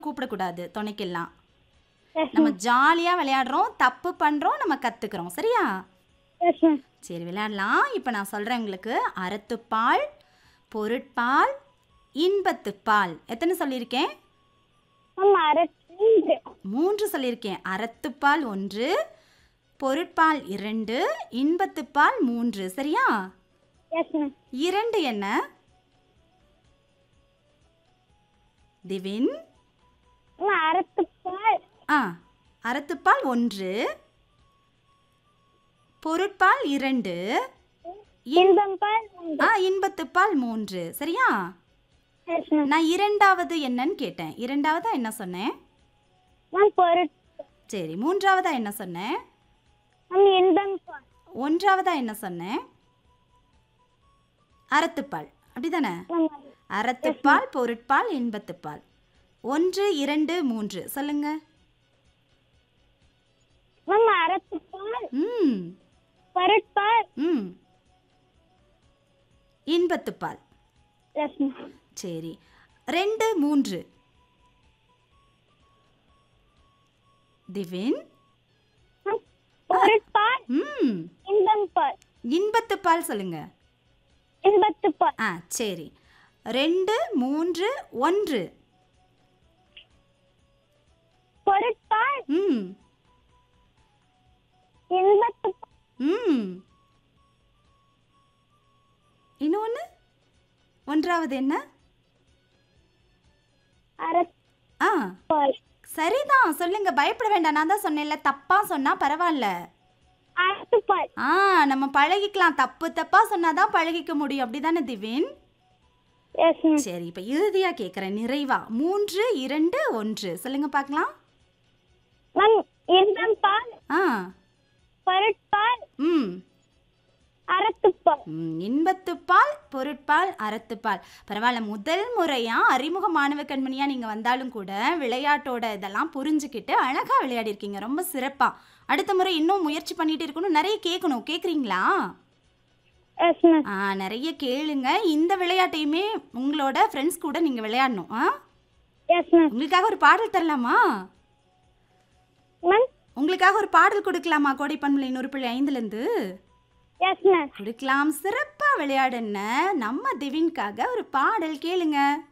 கூப்பிடக்கூடாது துணைக்கெல்லாம் S நம்ம ஜாலியாக விளையாடுறோம் தப்பு பண்ணுறோம் நம்ம கற்றுக்குறோம் சரியா எஸ் மேம் சரி விளையாடலாம் இப்போ நான் சொல்கிறேன் உங்களுக்கு அறத்துப்பால் பொருட்பால் இன்பத்துப்பால் எத்தனை சொல்லியிருக்கேன் மேம் அரைச்சு மூன்று சொல்லியிருக்கேன் அறத்துப்பால் ஒன்று பொருட்பால் இரண்டு இன்பத்துப்பால் மூன்று சரியா எஸ் மேம் இரண்டு என்ன திவின் மேம் அரைத்து பால் ஆ அறத்துப்பால் ஒன்று பொருட்பால் இரண்டு இன்பம் பால் உண்டு ஆ இன்பத்துப்பால் மூன்று சரியா எஸ் மேம் நான் இரண்டாவது என்னன்னு கேட்டேன் இரண்டாவதா என்ன சொன்னேன் மேம் பொருட் சரி மூன்றாவதா என்ன சொன்னேன் மேம் இன்பம் பால் ஒன்றாவதா என்ன சொன்னேன் அறத்துப்பால் அப்படிதானே மேம் அறத்துப்பால் பொருட்பால் இன்பத்துப்பால் ஒன்று இரண்டு மூன்று சொல்லுங்க மேம் அரைத்து பால் ம் பொருட்பால் ம் இன்பத்துப்பால் எஸ் மேம் சரி ரெண்டு மூன்று திவின் மேம் பொருட்பால் ம் இன்பம் பால் இன்பத்துப்பால் சொல்லுங்க இன்பத்து பால் ஆ சரி ரெண்டு மூன்று ஒன்று பொருட்பால் ம் இன்பத்து பால் ம் இன்னொன்று ஒன்றாவது என்ன அரைத்து ஆ பால் சரிதான் சொல்லுங்க பயப்பட வேண்டாம் நான் தான் சொன்னேன்ல தப்பா சொன்னா பரவாயில்ல அரைத்து பால் ஆ நம்ம பழகிக்கலாம் தப்பு தப்பா சொன்னாதான் பழகிக்க முடியும் அப்படிதானே திவின் எஸ் மேம் சரி இப்போ இறுதியா கேட்குறேன் நிறைவா மூன்று இரண்டு ஒன்று சொல்லுங்க பார்க்கலாம் மேம் இன்பம் பால் ஆ பொருட்பால் ம் அரைத்து பால் ம், இன்பத்துப்பால் பொருட்பால் அறத்துப்பால் பரவாயில்ல முதல் முறையா அறிமுக மாணவ கண்மணியா நீங்க வந்தாலும் கூட விளையாட்டோட இதெல்லாம் புரிஞ்சுக்கிட்டு அழகா விளையாடிருக்கீங்க ரொம்ப சிறப்பா அடுத்த முறை இன்னும் முயற்சி பண்ணிட்டு இருக்கணும் நிறைய கேட்கணும் கேட்குறீங்களா எஸ் மேம் ஆ நிறைய கேளுங்க இந்த விளையாட்டையுமே உங்களோட ஃப்ரெண்ட்ஸ் கூட நீங்க விளையாடணும் ஆ எஸ் மேம் உங்களுக்காக ஒரு பாடல் தரலாமா மேம் உங்களுக்காக ஒரு பாடல் கொடுக்கலாமா கோடை பண்பலை நூறு புள்ளி ஐந்துலேருந்து எஸ் மேம் கொடுக்கலாம் சிறப்பாக விளையாடுன நம்ம திவின்காக ஒரு பாடல் கேளுங்க